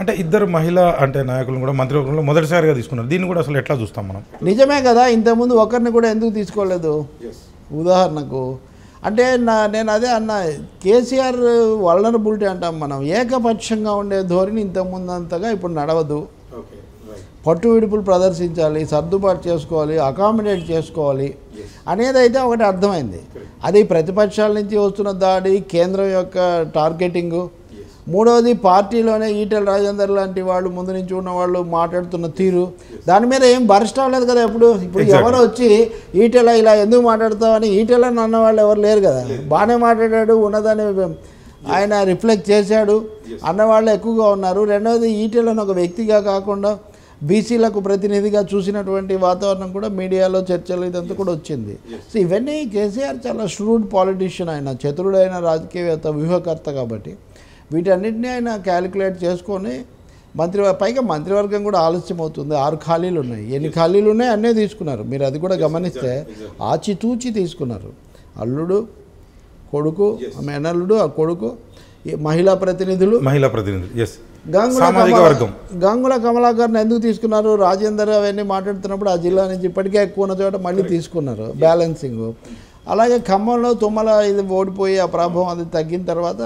అంటే ఇద్దరు మహిళా అంటే నాయకులను కూడా మంత్రివర్గంలో మొదటిసారిగా తీసుకున్నారు దీన్ని కూడా అసలు ఎట్లా చూస్తాం మనం నిజమే కదా ఇంతకుముందు ఒకరిని కూడా ఎందుకు తీసుకోలేదు ఉదాహరణకు అంటే నా నేను అదే అన్న కేసీఆర్ వలనరబిలిటీ అంటాం మనం ఏకపక్షంగా ఉండే ధోరణి ఇంతకుముందు అంతగా ఇప్పుడు నడవదు పట్టు విడుపులు ప్రదర్శించాలి సర్దుబాటు చేసుకోవాలి అకామిడేట్ చేసుకోవాలి అనేది అయితే ఒకటి అర్థమైంది అది ప్రతిపక్షాల నుంచి వస్తున్న దాడి కేంద్రం యొక్క టార్గెటింగు మూడవది పార్టీలోనే ఈటెల రాజేందర్ లాంటి వాళ్ళు ముందు నుంచి ఉన్న వాళ్ళు మాట్లాడుతున్న తీరు దాని మీద ఏం బరస్ట్ అవ్వలేదు కదా ఇప్పుడు ఇప్పుడు Exactly. ఎవరు వచ్చి ఈటెల ఇలా ఎందుకు మాట్లాడతావని ఈటెల అన్న వాళ్ళు ఎవరు లేరు కదా బాగానే మాట్లాడాడు ఉన్నదాన్ని ఆయన రిఫ్లెక్ట్ చేశాడు అన్నవాళ్ళు ఎక్కువగా ఉన్నారు రెండవది ఈటెలను ఒక వ్యక్తిగా కాకుండా బీసీలకు ప్రతినిధిగా చూసినటువంటి వాతావరణం కూడా మీడియాలో చర్చలు ఇదంతా కూడా వచ్చింది సో ఇవన్నీ కేసీఆర్ చాలా ష్రూడ్ పాలిటీషియన్ ఆయన చతురుడైన రాజకీయవేత్త వ్యూహకర్త కాబట్టి వీటన్నిటిని ఆయన క్యాలిక్యులేట్ చేసుకొని మంత్రి పైగా మంత్రివర్గం కూడా ఆలస్యం అవుతుంది ఆరు ఖాళీలు ఉన్నాయి ఎన్ని ఖాళీలు ఉన్నాయి అన్నీ తీసుకున్నారు మీరు అది కూడా గమనిస్తే ఆచితూచి తీసుకున్నారు అల్లుడు కొడుకు మేనల్లుడు ఆ కొడుకు ఈ మహిళా ప్రతినిధులు మహిళా ప్రతినిధులు ఎస్ గంగుల సామాజిక కమలా- వర్గం గంగుల కమలాకర్ని ఎందుకు తీసుకున్నారు రాజేందర్ అవన్నీ మాట్లాడుతున్నప్పుడు ఆ జిల్లా నుంచి ఇప్పటికే ఎక్కువ ఉన్న చోట మళ్ళీ తీసుకున్నారు బ్యాలెన్సింగ్ అలాగే ఖమ్మంలో తుమ్మల ఇది ఓడిపోయి ఆ ప్రభావం అది తగ్గిన తర్వాత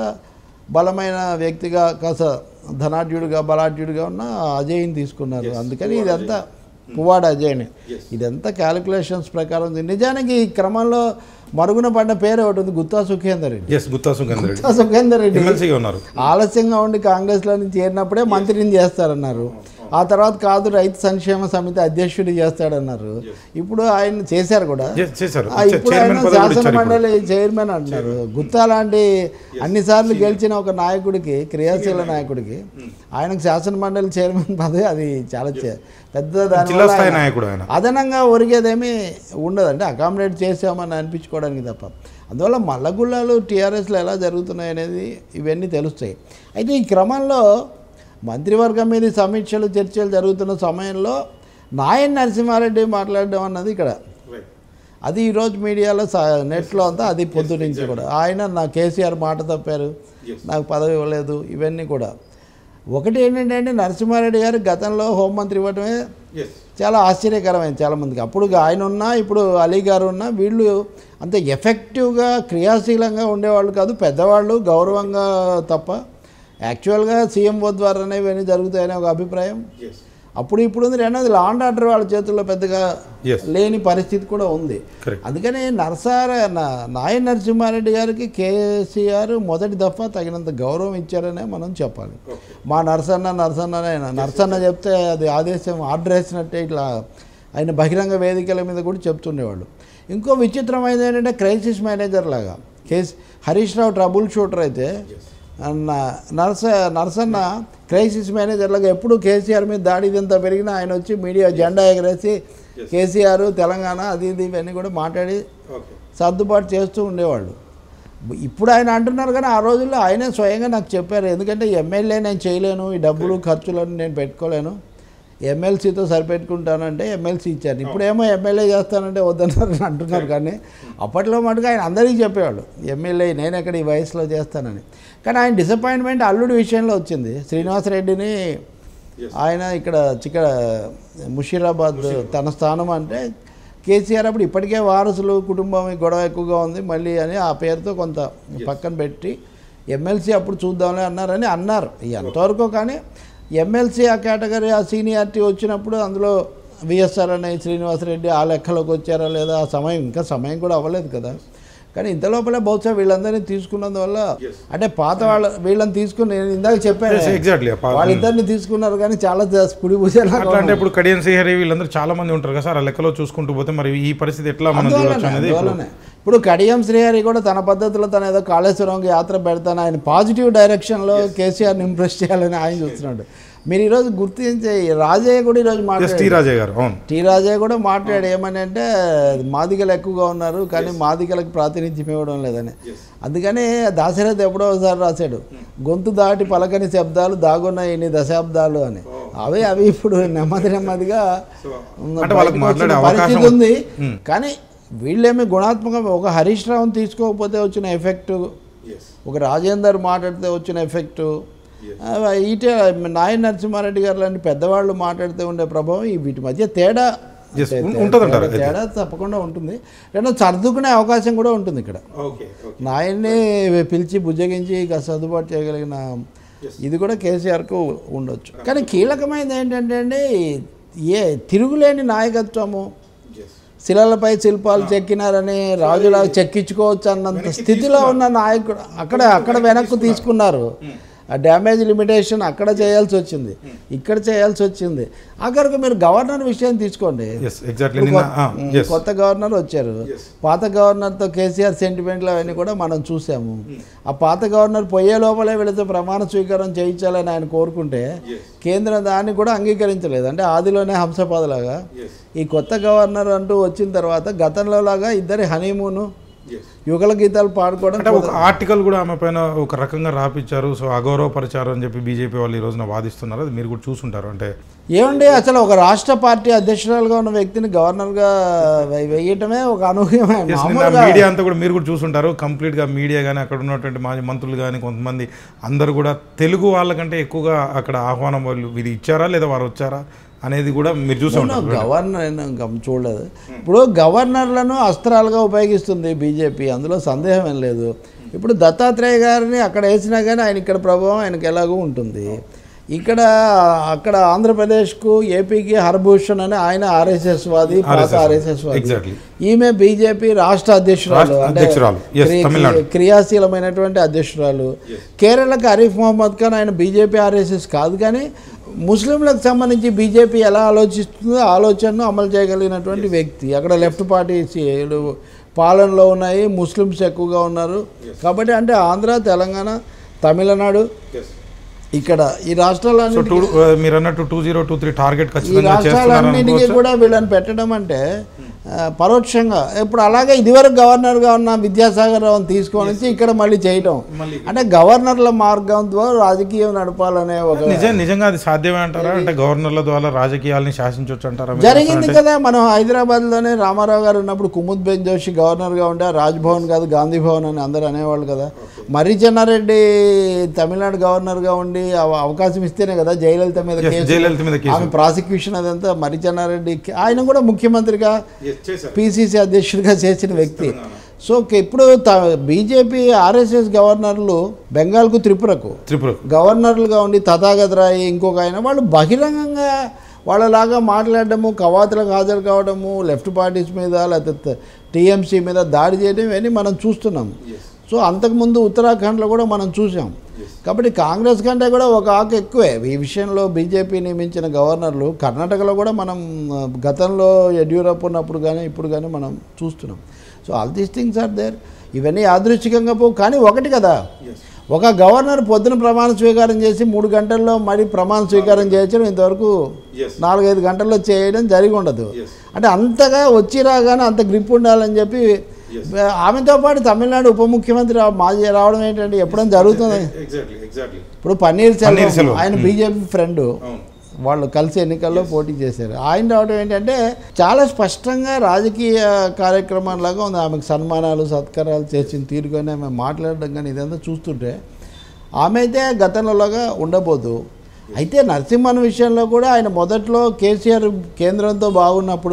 బలమైన వ్యక్తిగా కాస్త ధనాఢ్యుడిగా బలాఢ్యుడిగా ఉన్న అజయ్ని తీసుకున్నారు అందుకని ఇదంతా పువ్వాడ అజయ్ని ఇదంతా క్యాలిక్యులేషన్స్ ప్రకారం ఉంది. నిజానికి ఈ క్రమంలో మరుగున పడిన పేరు ఒకటి ఉంది గుత్తా సుఖేందర్ రెడ్డి ఎస్ గుత్తా సుఖేందర్ రెడ్డి గుత్తా సుఖేందర్ రెడ్డి ఎమ్మెల్సీగా ఉన్నారు ఆలస్యంగా ఉండి కాంగ్రెస్లో నుంచి చేరినప్పుడే మంత్రిని చేస్తారన్నారు ఆ తర్వాత కాదు రైతు సంక్షేమ సమితి అధ్యక్షుడు చేస్తాడన్నారు ఇప్పుడు ఆయన చేశారు కూడా Yes, చేశారు ఆ, ఇప్పుడు చైర్మన్ ఆయన పదవి కూడా శాసన ఇచ్చారు ఇప్పుడు. మండలి చైర్మన్ అంటున్నారు గుత్తా లాంటి అన్నిసార్లు గెలిచిన ఒక నాయకుడికి క్రియాశీల నాయకుడికి ఆయనకు శాసన మండలి చైర్మన్ పదవి అది చాలా చే- పెద్ద జిల్లా దానివల్ల స్థాయి ఆయన- నాయకుడు ఆయన అదనంగా ఒరిగేదేమీ ఉండదు అంటే అకామిడేట్ చేసామని అనిపించుకోవడానికి తప్ప అందువల్ల మల్లగుళ్ళలు టీఆర్ఎస్లో ఎలా జరుగుతున్నాయి అనేది ఇవన్నీ తెలుస్తాయి అయితే ఈ క్రమంలో మంత్రివర్గం మీద ఈ సమీక్షలు చర్చలు జరుగుతున్న సమయంలో నాయన్ నరసింహారెడ్డి మాట్లాడడం అన్నది ఇక్కడ అది ఈరోజు మీడియాలో స- నెట్లో అంతా అది పొద్దు నుంచి కూడా ఆయన నా కేసీఆర్ మాట తప్పారు నాకు పదవి ఇవ్వలేదు ఇవన్నీ కూడా ఒకటి ఏంటంటే నరసింహారెడ్డి గారు గతంలో హోంమంత్రి ఇవ్వడమే చాలా ఆశ్చర్యకరమైంది చాలామందికి అప్పుడు ఆయన ఉన్నా ఇప్పుడు అలీ గారు ఉన్నా వీళ్ళు అంత ఎఫెక్టివ్గా క్రియాశీలంగా ఉండేవాళ్ళు కాదు పెద్దవాళ్ళు గౌరవంగా తప్ప యాక్చువల్గా సీఎంఓ ద్వారానే ఇవన్నీ జరుగుతాయనే ఒక అభిప్రాయం అప్పుడు ఇప్పుడు ఉంది రెండోది లా అండ్ ఆర్డర్ వాళ్ళ చేతుల్లో పెద్దగా Yes. లేని పరిస్థితి కూడా ఉంది Correct. అందుకని నరసార నా- నాయన్ నరసింహారెడ్డి గారికి కేసీఆర్ మొదటి దఫా తగినంత గౌరవం ఇచ్చారనే మనం చెప్పాలి మా నరసన్న నరసన్న ఆయన నరసన్న చెప్తే అది ఆదేశం ఆర్డర్ వేసినట్టే ఇట్లా ఆయన బహిరంగ వేదికల మీద కూడా చెప్తుండేవాళ్ళు ఇంకో విచిత్రమైనది ఏంటంటే క్రైసిస్ మేనేజర్ లాగా case Harish Rao trouble shooter అయితే అన్న నరస నరసన్న క్రైసిస్ మేనేజర్ లాగా ఎప్పుడు కేసీఆర్ మీద దాడి ఇదంతా పెరిగినా ఆయన వచ్చి మీడియా జెండా ఎగరేసి కేసీఆర్ తెలంగాణ అది ఇది ఇవన్నీ కూడా మాట్లాడి సర్దుబాటు చేస్తూ ఉండేవాళ్ళు ఇప్పుడు ఆయన అంటున్నారు కానీ ఆ రోజుల్లో ఆయనే స్వయంగా నాకు చెప్పారు ఎందుకంటే ఎమ్మెల్యే నేను చేయలేను ఈ డబ్బులు ఖర్చులను నేను పెట్టుకోలేను ఎమ్మెల్సీతో సరిపెట్టుకుంటానంటే ఎమ్మెల్సీ ఇచ్చారు ఇప్పుడేమో ఎమ్మెల్యే చేస్తానంటే వద్దన్నారు అని అంటున్నారు కానీ అప్పట్లో మటుకు ఆయన అందరికీ చెప్పేవాళ్ళు ఎమ్మెల్యే నేను ఎక్కడ ఈ వయసులో చేస్తానని కానీ ఆయన డిసప్పాయింట్మెంట్ అల్లుడి విషయంలో వచ్చింది శ్రీనివాసరెడ్డిని ఆయన ఇక్కడ ఇక్కడ ముషీరాబాద్ తన స్థానం అంటే కేసీఆర్ అప్పుడు ఇప్పటికే వారసులు కుటుంబం ఈ గొడవ ఎక్కువగా ఉంది మళ్ళీ అని ఆ పేరుతో కొంత పక్కన పెట్టి ఎమ్మెల్సీ అప్పుడు చూద్దాంలే అన్నారని అన్నారు ఎంతవరకు కానీ ఎమ్మెల్సీ ఆ కేటగిరీ ఆ సీనియారిటీ వచ్చినప్పుడు అందులో విఎస్ఆర్ అనే శ్రీనివాసరెడ్డి ఆ లెక్కలోకి వచ్చారా లేదా ఆ సమయం ఇంకా సమయం కూడా అవ్వలేదు కదా కానీ ఇంత లోపలే బహుశా వీళ్ళందరినీ తీసుకున్నందువల్ల అంటే పాత వాళ్ళ వీళ్ళని తీసుకుని నేను ఇందాక చెప్పాను Yes, exactly. పా- వాళ్ళిద్దరిని తీసుకున్నారు కానీ చాలా జ- కుడి భుజాలు అట్లా అంటే ఇప్పుడు కడియన్ శ్రీహరి వీళ్ళందరూ చాలా మంది ఉంటారు కదా సార్ ఆ లెక్కలో చూసుకుంటూ పోతే మరి ఈ పరిస్థితి ఎట్లా మనం చూడొచ్చు అందువల్లనే అనేది ఇప్పుడు- అందువల్లనే. ఇప్పుడు కడియం శ్రీహరి కూడా తన పద్ధతిలో తన ఏదో కాళేశ్వరంకి యాత్ర పెడతాను ఆయన పాజిటివ్ డైరెక్షన్లో కేసీఆర్ని ఇంప్రెస్ చేయాలని ఆయన చూస్తున్నాడు మీరు ఈరోజు గుర్తించే ఈ రాజయ్య కూడా ఈరోజు ఎస్ టి మాట్లాడారు రాజయ్య గారు అవును టీ రాజయ్య కూడా మాట్లాడు ఏమని అంటే మాదిగలు ఎక్కువగా ఉన్నారు కానీ మాదిగలకు ప్రాతినిధ్యం ఇవ్వడం లేదని అందుకని దాశరథి ఎప్పుడో ఒకసారి రాశాడు గొంతు దాటి పలకని శబ్దాలు దాగున్న ఇన్ని దశాబ్దాలు అని అవి అవి ఇప్పుడు నెమ్మది నెమ్మదిగా అంటే వాళ్ళకి బయటకు మాట్లాడే వచ్చిన అవకాశం పరిస్థితి ఉంది ఉమ్. కానీ వీళ్ళేమి గుణాత్మకంగా ఒక హరీష్ రావుని తీసుకోకపోతే వచ్చిన ఎఫెక్టు ఒక రాజేందర్ మాట్లాడితే వచ్చిన ఎఫెక్టు ఆ, ఈటే నాయన నరసింహారెడ్డి గారు లాంటి పెద్దవాళ్ళు మాట్లాడుతూ ఉండే ప్రభావం ఈ వీటి మధ్య తేడా Yes, తే- ఉం- తే- ఉంటుందంటారు తేడా- తేడా తప్పకుండా ఉంటుంది రెండో సర్దుకునే అవకాశం కూడా ఉంటుంది ఇక్కడ ఓకే నాయన్ని పిలిచి బుజ్జగించి ఇక సర్దుబాటు చేయగలిగిన ఇది కూడా కేసీఆర్కు ఉండొచ్చు కానీ కీలకమైనది ఏంటంటే అండి ఏ తిరుగులేని నాయకత్వము శిలలపై శిల్పాలు చెక్కినారని రాజులా చెక్కించుకోవచ్చు అన్నంత స్థితిలో ఉన్న నాయకుడు అక్కడ అక్కడ వెనక్కు తీసుకున్నారు ఆ డ్యామేజ్ లిమిటేషన్ అక్కడ చేయాల్సి వచ్చింది ఇక్కడ చేయాల్సి వచ్చింది అక్కడికి మీరు గవర్నర్ విషయం తీసుకోండి ఎస్ ఎగ్జాక్ట్లీ నిన్న ఎస్ కొత్త గవర్నర్ వచ్చారు పాత గవర్నర్తో కేసీఆర్ సెంటిమెంట్లు అవన్నీ కూడా మనం చూసాము ఆ పాత గవర్నర్ పోయే లోపలే వీళ్ళతో ప్రమాణ స్వీకారం చేయించాలని ఆయన కోరుకుంటే కేంద్రం దాన్ని కూడా అంగీకరించలేదు అంటే ఆదిలోనే హంసపాదలాగా ఈ కొత్త గవర్నర్ అంటూ వచ్చిన తర్వాత గతంలో లాగా ఇద్దరి హనీమూను యుగల గీతాలు పాడుకోవడం అంటే ఒక ఆర్టికల్ కూడా ఆమె పైన ఒక రకంగా రాపిచ్చారు సో అగౌరవపరిచారు అని చెప్పి బీజేపీ వాళ్ళు ఈ రోజున వాదిస్తున్నారు అది మీరు కూడా చూసుంటారు అంటే ఏమండి అసలు ఒక రాష్ట్ర పార్టీ అధ్యక్షురాలుగా ఉన్న వ్యక్తిని గవర్నర్గా వే- వేయటమే ఒక అనూహ్యమే Yes, నిన్న మామూలుగా మీడియా అంతా కూడా మీరు కూడా చూసుంటారు కంప్లీట్గా మీడియా కానీ అక్కడ ఉన్నటువంటి మాజీ మంత్రులు కానీ కొంతమంది అందరూ కూడా తెలుగు వాళ్ళకంటే ఎక్కువగా అక్కడ ఆహ్వానం వాళ్ళు ఇది ఇచ్చారా లేదా వారు వచ్చారా అనేది కూడా మీరు చూసే ఉంటారు గవర్నర్ అయినా ఇంకా చూడలేదు ఇప్పుడు గవర్నర్లను అస్త్రాలుగా ఉపయోగిస్తుంది బీజేపీ అందులో సందేహం ఏం లేదు ఇప్పుడు దత్తాత్రేయ గారిని అక్కడ వేసినా కానీ ఆయన ఇక్కడ ప్రభావం ఆయనకి ఎలాగో ఉంటుంది ఇక్కడ అక్కడ ఆంధ్రప్రదేశ్కు ఏపీకి హరభూషణ్ అని ఆయన ఆర్ఎస్ఎస్ వాది పాత RSS. ఆర్ఎస్ఎస్ వాది Exactly. ఈమె బీజేపీ రాష్ట్ర అధ్యక్షురాలు రాష్ట్ర అంటే అధ్యక్షురాలు. Yes, క్రి- తమిళనాడు. క్రియాశీలమైనటువంటి అధ్యక్షురాలు కేరళకు అరీఫ్ మొహమ్మద్ ఖాన్ ఆయన బీజేపీ ఆర్ఎస్ఎస్ కాదు కానీ ముస్లింలకు సంబంధించి బీజేపీ ఎలా ఆలోచిస్తుందో ఆ ఆలోచనను అమలు చేయగలిగినటువంటి వ్యక్తి అక్కడ లెఫ్ట్ పార్టీస్ ఏడు పాలనలో ఉన్నాయి ముస్లిమ్స్ ఎక్కువగా ఉన్నారు కాబట్టి అంటే ఆంధ్ర తెలంగాణ తమిళనాడు ఇక్కడ ఈ సో రాష్ట్రాలన్నీ టూ మీరు అన్నట్టు two zero two three target ఈ ఖచ్చితంగా చేస్తున్నారు రాష్ట్రాలన్నిటికీ అనుకోవచ్చా? కూడా వీళ్ళని పెట్టడం అంటే ఆ, పరోక్షంగా ఇప్పుడు అలాగే ఇదివరకు గవర్నర్గా ఉన్న విద్యాసాగర్ రావుని తీసుకొని వచ్చి ఇక్కడ మళ్ళీ చేయటం అంటే గవర్నర్ల మార్గం ద్వారా రాజకీయం నడపాలనే ఒక నిజం నిజంగా అది సాధ్యమే అంటారా అంటే గవర్నర్ల ద్వారా రాజకీయాల్ని శాసించవచ్చు అంటారా మీరు? జరిగింది కదా మనం హైదరాబాద్లోనే రామారావు గారు ఉన్నప్పుడు కుముద్ బెన్ జోషి గవర్నర్గా ఉంటే ఆ రాజ్భవన్ కాదు గాంధీ భవన్ అని అందరూ అనేవాళ్ళు కదా మర్రి చెన్నారెడ్డి తమిళనాడు గవర్నర్గా ఉండి అవ- అవకాశం ఇస్తేనే కదా జయలలిత మీద Yes, కేసు జయలలిత మీద కేసు ఆమె ప్రాసిక్యూషన్ అదంతా మర్రి చెన్నారెడ్డి ఆయన కూడా ముఖ్యమంత్రిగా పిసిసి అధ్యక్షుడిగా చేసిన వ్యక్తి సో క- ఇప్పుడు బీజేపీ ఆర్ఎస్ఎస్ గవర్నర్లు బెంగాల్కు త్రిపురకు త్రిపుర గవర్నర్లుగా ఉండి తథాగత రాయ్ ఇంకొక ఆయన వాళ్ళు బహిరంగంగా వాళ్ళలాగా మాట్లాడడము కవాతులకు హాజరు కావడము లెఫ్ట్ పార్టీస్ మీద లేకపోతే టీఎంసీ మీద దాడి చేయడం ఇవన్నీ మనం చూస్తున్నాం సో అంతకుముందు ఉత్తరాఖండ్లో కూడా మనం చూసాం కాబట్టి కాంగ్రెస్ కంటే కూడా ఒక ఆకు ఎక్కువే ఈ విషయంలో బీజేపీ నియమించిన గవర్నర్లు కర్ణాటకలో కూడా మనం ఆ, గతంలో యడ్యూరప్ప ఉన్నప్పుడు కానీ ఇప్పుడు కానీ మనం చూస్తున్నాం so all these things are there ఇవన్నీ యాదృచ్ఛికంగా పో కానీ ఒకటి కదా ఒక గవర్నర్ పొద్దున ప్రమాణ స్వీకారం చేసి మూడు గంటల్లో మరి ప్రమాణ స్వీకారం చేయడం ఇంతవరకు నాలుగైదు గంటల్లో చేయడం జరిగి ఉండదు అంటే అంతగా వచ్చి రాగానే అంత గ్రిప్ ఉండాలని చెప్పి ఆమెతో పాటు తమిళనాడు ఉప ముఖ్యమంత్రి రా- మాజీ రావడం ఏంటంటే ఎప్పుడైనా జరుగుతుంది ఇప్పుడు పన్నీర్ పన్నీర్ సెల్వం సెల్వం. ఆయన బీజేపీ ఫ్రెండ్ వాళ్ళు కలిసి ఎన్నికల్లో పోటీ చేశారు ఆయన రావడం ఏంటంటే చాలా స్పష్టంగా రాజకీయ కార్యక్రమాలాగా ఉంది ఆమెకు సన్మానాలు సత్కారాలు చేసిన తీరుగానే ఆమె మాట్లాడడం కానీ ఇదంతా చూస్తుంటే ఆమె అయితే గతంలోలాగా ఉండబోదు అయితే నరసింహన్ విషయంలో కూడా ఆయన మొదట్లో కేసీఆర్ కేంద్రంతో బాగున్నప్పుడు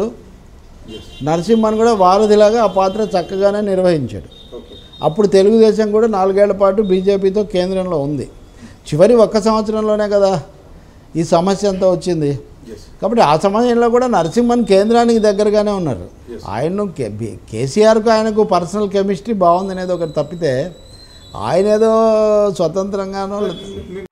నరసింహన్ కూడా వారధిలాగా ఆ పాత్ర చక్కగానే నిర్వహించాడు అప్పుడు తెలుగుదేశం కూడా నాలుగేళ్ల పాటు బీజేపీతో కేంద్రంలో ఉంది చివరి ఒక్క సంవత్సరంలోనే కదా ఈ సమస్య అంతా వచ్చింది కాబట్టి ఆ సమయంలో కూడా నరసింహన్ కేంద్రానికి దగ్గరగానే ఉన్నారు ఆయన్ను కే- బి- కేసీఆర్కు ఆయనకు పర్సనల్ కెమిస్ట్రీ బాగుంది అనేది ఒకటి తప్పితే ఆయన ఏదో స్వతంత్రంగానో